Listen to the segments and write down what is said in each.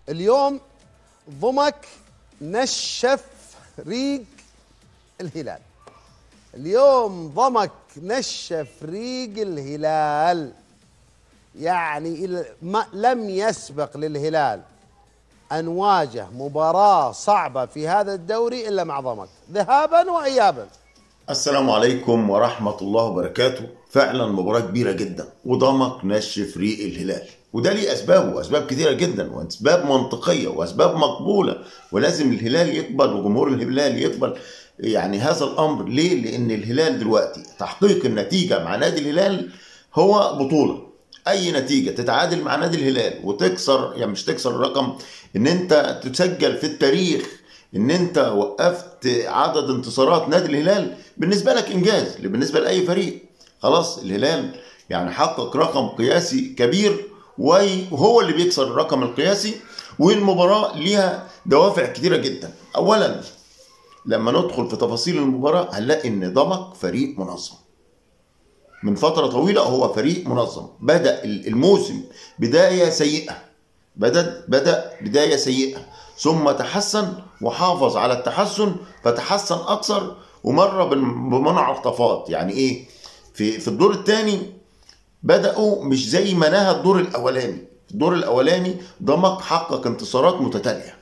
اليوم ضمك نشف ريق الهلال اليوم ضمك نشف ريق الهلال يعني ال- ما لم يسبق للهلال أن واجه مباراة صعبة في هذا الدوري إلا مع ضمك ذهابا وإيابا السلام عليكم ورحمة الله وبركاته فعلا مباراة كبيرة جدا وضمك نشف ريق الهلال وده ليه أسبابه أسباب كثيرة جدا وأسباب منطقية وأسباب مقبولة ولازم الهلال يقبل وجمهور الهلال يقبل يعني هذا الأمر ليه؟ لأن الهلال دلوقتي تحقيق النتيجة مع نادي الهلال هو بطولة اي نتيجه تتعادل مع نادي الهلال وتكسر يعني مش تكسر الرقم ان انت تسجل في التاريخ ان انت وقفت عدد انتصارات نادي الهلال بالنسبه لك انجاز بالنسبه لاي فريق خلاص الهلال يعني حقق رقم قياسي كبير وهو اللي بيكسر الرقم القياسي والمباراه ليها دوافع كتيره جدا اولا لما ندخل في تفاصيل المباراه هنلاقي ان ضمك فريق منظم من فترة طويلة هو فريق منظم بدأ الموسم بداية سيئة بدأ بدأ بداية سيئة ثم تحسن وحافظ على التحسن فتحسن أكثر ومر بال- بمنعطفات يعني إيه في في الدور الثاني بدأوا مش زي ما نهى الدور الأولاني الدور الأولاني ضمك حقق انتصارات متتالية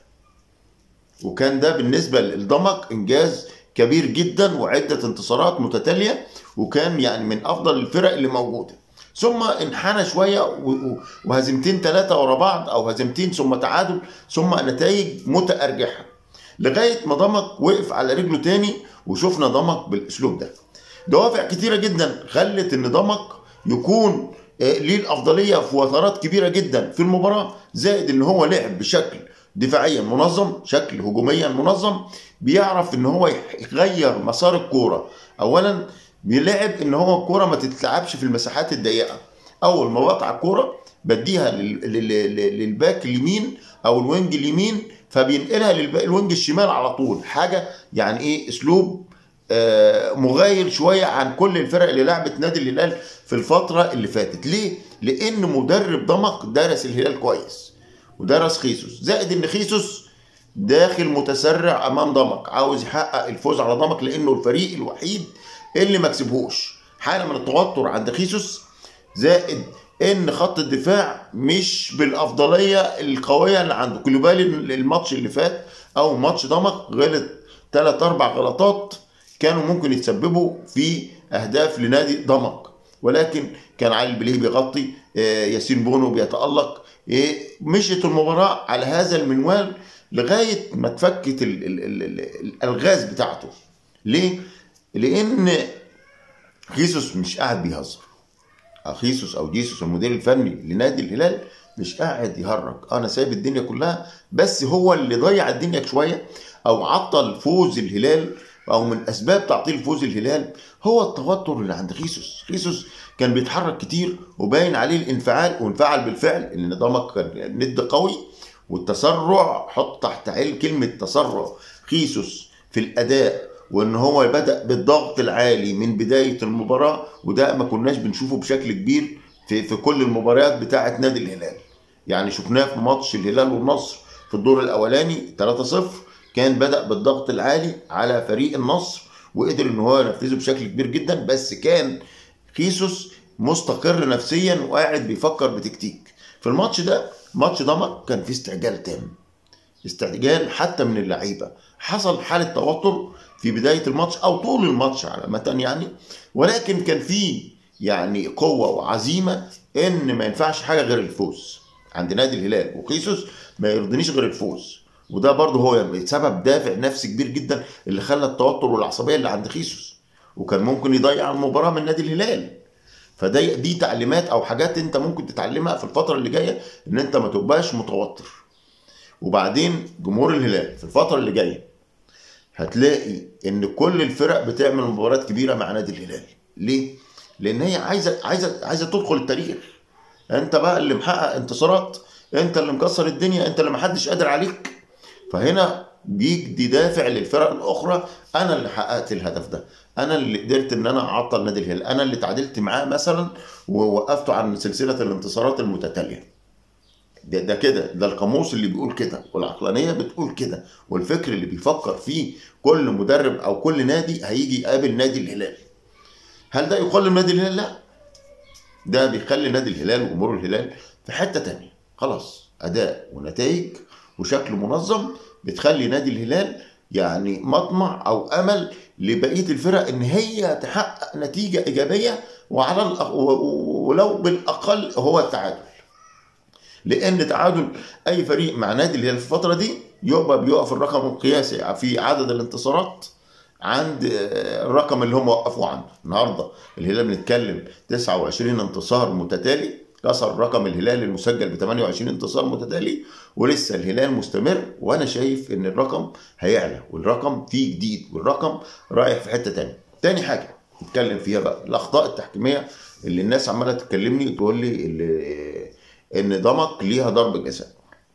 وكان ده بالنسبة للضمك إنجاز كبير جدا وعدة انتصارات متتالية وكان يعني من أفضل الفرق اللي موجودة ثم انحنى شوية و- و- وهزيمتين ثلاثة ورا بعض أو هزيمتين ثم تعادل ثم نتائج متأرجحة لغاية ما ضمك وقف على رجله تاني وشفنا ضمك بالأسلوب ده دوافع كتيرة جدا خلت إن ضمك يكون آه، ليه الأفضلية في وترات كبيرة جدا في المباراة زائد إن هو لعب بشكل دفاعيا منظم شكل هجوميا منظم بيعرف ان هو يغير مسار الكوره اولا بيلعب ان هو الكوره ما تتلعبش في المساحات الضيقه اول ما بقطع الكوره بديها لل- لل- لل- للباك اليمين او الوينج اليمين فبينقلها للوينج الشمال على طول حاجه يعني ايه اسلوب آه، مغاير شويه عن كل الفرق اللي لعبت نادي الهلال في الفتره اللي فاتت ليه لان مدرب ضمك درس الهلال كويس ودرس خيسوس زائد ان خيسوس داخل متسرع امام ضمك عاوز يحقق الفوز على ضمك لانه الفريق الوحيد اللي ما كسبهوش حاله من التوتر عند خيسوس زائد ان خط الدفاع مش بالافضليه القويه اللي عنده كلوبالي الماتش اللي فات او ماتش ضمك غلط ثلاث اربع غلطات كانوا ممكن يتسببوا في اهداف لنادي ضمك ولكن كان علي البليه بيغطي آه، ياسين بونو بيتالق آه، مشيت المباراه على هذا المنوال لغايه ما اتفكت ال- ال- ال- ال- الالغاز بتاعته ليه؟ لان خيسوس مش قاعد بيهزر خيسوس او جيسوس المدير الفني لنادي الهلال مش قاعد يهرج انا سايب الدنيا كلها بس هو اللي ضيع الدنيا شويه او عطل فوز الهلال او من اسباب تعطيل فوز الهلال هو التوتر اللي عند خيسوس خيسوس كان بيتحرك كتير وباين عليه الانفعال وانفعل بالفعل ان ضمك كان ند قوي والتسرع حط تحت عين كلمه تسرع خيسوس في الاداء وان هو بدا بالضغط العالي من بدايه المباراه وده ما كناش بنشوفه بشكل كبير في في كل المباريات بتاعه نادي الهلال يعني شفناه في ماتش الهلال والنصر في الدور الاولاني 3-0 كان بدا بالضغط العالي على فريق النصر وقدر ان هو ينفذه بشكل كبير جدا بس كان خيسوس مستقر نفسيا وقاعد بيفكر بتكتيك في الماتش ده ماتش ضمك كان فيه استعجال تام استعجال حتى من اللعيبه حصل حاله توتر في بدايه الماتش او طول الماتش عامه يعني ولكن كان في يعني قوه وعزيمه ان ما ينفعش حاجه غير الفوز عند نادي الهلال وخيسوس ما يرضينيش غير الفوز وده برضه هو سبب دافع نفسي كبير جدا اللي خلى التوتر والعصبيه اللي عند خيسوس وكان ممكن يضيع المباراه من نادي الهلال فده دي تعليمات او حاجات انت ممكن تتعلمها في الفتره اللي جايه ان انت ما تبقاش متوتر وبعدين جمهور الهلال في الفتره اللي جايه هتلاقي ان كل الفرق بتعمل مباريات كبيره مع نادي الهلال ليه لان هي عايزه عايزه عايزه تدخل التاريخ انت بقى اللي محقق انتصارات انت اللي مكسر الدنيا انت اللي محدش قادر عليك فهنا بيدي دافع للفرق الاخرى انا اللي حققت الهدف ده انا اللي قدرت ان انا اعطل نادي الهلال انا اللي تعادلت معاه مثلا ووقفته عن سلسله الانتصارات المتتاليه ده ده كده ده القاموس اللي بيقول كده والعقلانيه بتقول كده والفكر اللي بيفكر فيه كل مدرب او كل نادي هيجي يقابل نادي الهلال هل ده يقلل نادي الهلال لا ده بيخلي نادي الهلال وجمهور الهلال في حته تانية خلاص اداء ونتائج وشكل منظم بتخلي نادي الهلال يعني مطمع او امل لبقيه الفرق ان هي تحقق نتيجه ايجابيه وعلى الأ- و- و- ولو بالاقل هو التعادل لان تعادل اي فريق مع نادي الهلال في الفتره دي يبقى بيقف الرقم القياسي في عدد الانتصارات عند آه، الرقم اللي هم وقفوا عنده النهارده الهلال بنتكلم 29 انتصار متتالي كسر رقم الهلال المسجل ب 28 انتصار متتالي ولسه الهلال مستمر وانا شايف ان الرقم هيعلى والرقم فيه جديد والرقم رايح في حته تانية تاني حاجه نتكلم فيها بقى الاخطاء التحكيميه اللي الناس عماله تكلمني تقول لي اللي ان ضمك ليها ضرب جزاء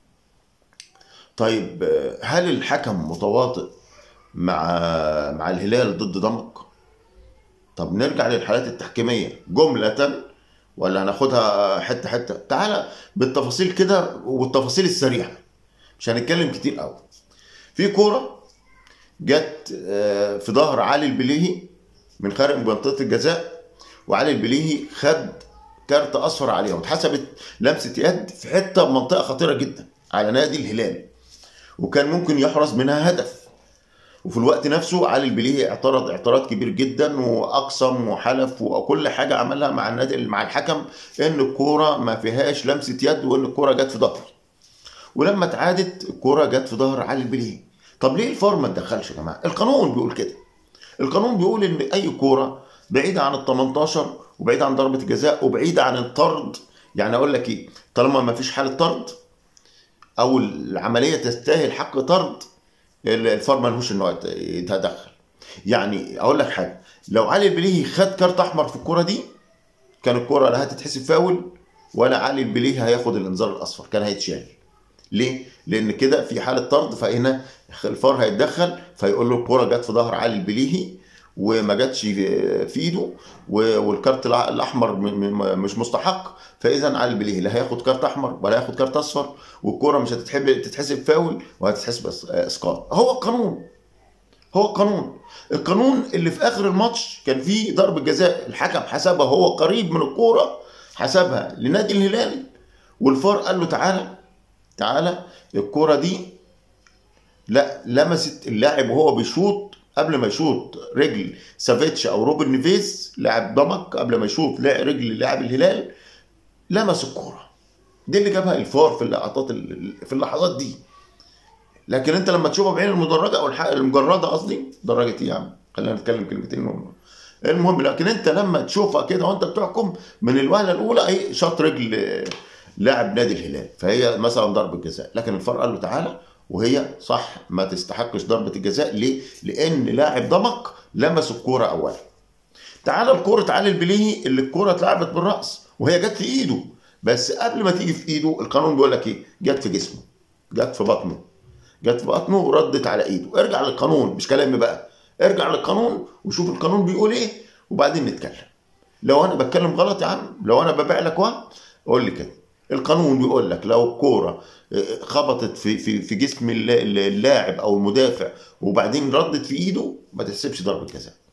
طيب آه، هل الحكم متواطئ مع مع الهلال ضد ضمك طب نرجع للحالات التحكيميه جمله ولا هناخدها حته حته تعالى بالتفاصيل كده والتفاصيل السريعه مش هنتكلم كتير قوي في كوره جت آه، في ظهر علي البليهي من خارج منطقه الجزاء وعلي البليهي خد كارت اصفر عليها واتحسبت لمسه يد في حته منطقه خطيره جدا على نادي الهلال وكان ممكن يحرز منها هدف وفي الوقت نفسه علي البليهي اعترض اعتراض كبير جدا واقسم وحلف وكل حاجه عملها مع النادي مع الحكم ان الكوره ما فيهاش لمسه يد وان الكوره جت في ظهره ولما اتعادت الكوره جت في ظهر علي البليهي طب ليه الفار ما اتدخلش يا جماعه القانون بيقول كده القانون بيقول ان اي كوره بعيده عن ال 18 وبعيده عن ضربه الجزاء وبعيده عن الطرد يعني اقول لك ايه طالما ما فيش حاله طرد او العمليه تستاهل حق طرد الفار ملهوش ان هو يتدخل يعني اقول لك حاجه لو علي البليهي خد كارت احمر في الكوره دي كان الكوره لا هتتحسب فاول ولا علي البليهي هياخد الانذار الاصفر كان هيتشال ليه؟ لان كده في حاله طرد فهنا الفار هيتدخل فيقول له الكوره جت في ظهر علي البليهي وما جاتش في ايده و- والكارت الأ- الاحمر م- م- مش مستحق فاذا علي البليهي لا هياخد كارت احمر ولا هياخد كارت اصفر والكوره مش هتتحب تتحسب فاول وهتتحسب إس- اسقاط هو القانون هو القانون القانون اللي في اخر الماتش كان فيه ضربه جزاء الحكم حسبها هو قريب من الكوره حسبها لنادي الهلال والفار قال له تعالى تعالى الكوره دي لا لمست اللاعب وهو بيشوط قبل ما يشوط رجل سافيتش او روبن نيفيز لاعب ضمك قبل ما يشوط لا- رجل لاعب الهلال لمس الكوره دي اللي جابها الفار في اللقطات ال- في اللحظات دي لكن انت لما تشوفها بعين المدرجه او الح- المجرده قصدي درجه ايه يا عم خلينا نتكلم كلمتين المهم لكن انت لما تشوفها كده وانت بتحكم من الوهله الاولى ايه شاط رجل آه، لاعب نادي الهلال فهي مثلا ضربه جزاء لكن الفار قال له تعالى وهي صح ما تستحقش ضربه الجزاء ليه؟ لان لاعب ضمك لمس الكوره اولا تعالى الكوره علي البليهي اللي الكوره اتلعبت بالراس وهي جت في ايده بس قبل ما تيجي في ايده القانون بيقول لك ايه؟ جت في جسمه جت في بطنه جت في بطنه وردت على ايده ارجع للقانون مش كلامي بقى ارجع للقانون وشوف القانون بيقول ايه وبعدين نتكلم لو انا بتكلم غلط يا عم لو انا ببيع لك وهم قول لي كده القانون بيقول لك لو الكوره اه، خبطت في في في جسم الل- اللاعب او المدافع وبعدين ردت في ايده ما تحسبش ضربه جزاء